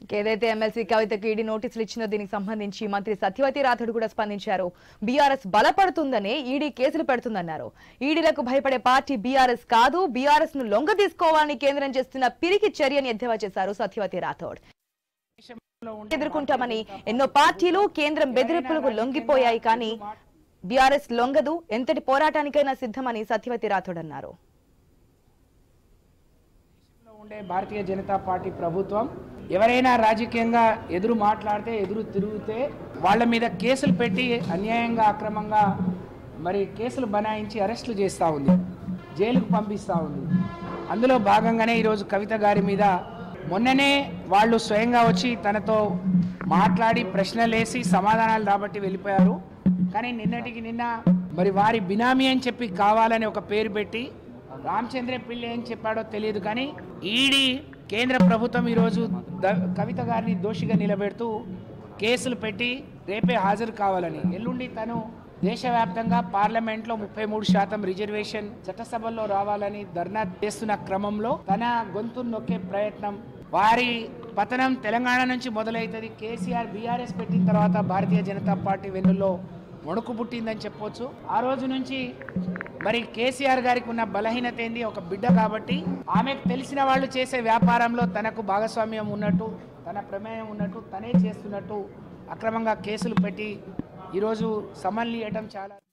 ఏదైతే ఎమ్మెల్సీ కవితకు ఈడీ నోటీసులు ఇచ్చిందో దీనికి సంబంధించి మంత్రి సత్యవతి రాథోడ్ కూడా స్పందించారు బీఆర్ఎస్ బలపడుతుందనే ఈడీ కేసులు పెడుతుందన్నారు ఈడీలకు భయపడే పార్టీ బీఆర్ఎస్ కాదు బీఆర్ఎస్ ను లొంగ తీసుకోవాలని కేంద్రం చేస్తున్న పిరికి చర్యని ఎద్దేవా చేశారు సత్యవతి రాథోడ్ ఎదుర్కొంటామని ఎన్నో పార్టీలు కేంద్రం బెదిరింపులకు లొంగిపోయాయి కానీ బీఆర్ఎస్ లొంగదు ఎంతటి పోరాటానికైనా సిద్ధమని సత్యవతి రాథోడ్ అన్నారు దేశంలో ఉండే భారతీయ జనతా పార్టీ ప్రభుత్వం ఎవరైనా రాజకీయంగా ఎదురు మాట్లాడితే ఎదురు తిరిగితే వాళ్ళ మీద కేసులు పెట్టి అన్యాయంగా అక్రమంగా మరి కేసులు బనాయించి అరెస్టులు చేస్తూ ఉంది జైలుకు పంపిస్తూ ఉంది అందులో భాగంగానే ఈరోజు కవిత గారి మీద మొన్ననే వాళ్ళు స్వయంగా వచ్చి తనతో మాట్లాడి ప్రశ్నలు వేసి సమాధానాలు రాబట్టి వెళ్ళిపోయారు కానీ నిన్నటికి నిన్న మరి వారి బినామీ అని చెప్పి కావాలని ఒక పేరు పెట్టి రామచంద్ర పిల్లి ఏం చెప్పాడో తెలియదు కానీ ఈడీ కేంద్ర ప్రభుత్వం ఈరోజు ద- కవిత గారిని దోషిగా నిలబెడుతూ కేసులు పెట్టి రేపే హాజరు కావాలని ఎల్లుండి తను దేశవ్యాప్తంగా పార్లమెంట్లో ముప్పై మూడు శాతం రిజర్వేషన్ చట్టసభల్లో రావాలని ధర్నా చేస్తున్న క్రమంలో తన గొంతు నొక్కే ప్రయత్నం వారి పతనం తెలంగాణ నుంచి మొదలవుతుంది కేసీఆర్ బీఆర్ఎస్ పెట్టిన తర్వాత భారతీయ జనతా పార్టీ వెన్నుల్లో వణుకు పుట్టిందని చెప్పొచ్చు ఆ రోజు నుంచి మరి కేసీఆర్ గారికి ఉన్న బలహీనత ఏంది ఒక బిడ్డ కాబట్టి ఆమెకు తెలిసిన వాళ్ళు చేసే వ్యాపారంలో తనకు భాగస్వామ్యం ఉన్నట్టు తన ప్రమేయం ఉన్నట్టు తనే చేస్తున్నట్టు అక్రమంగా కేసులు పెట్టి ఈరోజు సమన్లు ఇవ్వటం చాలా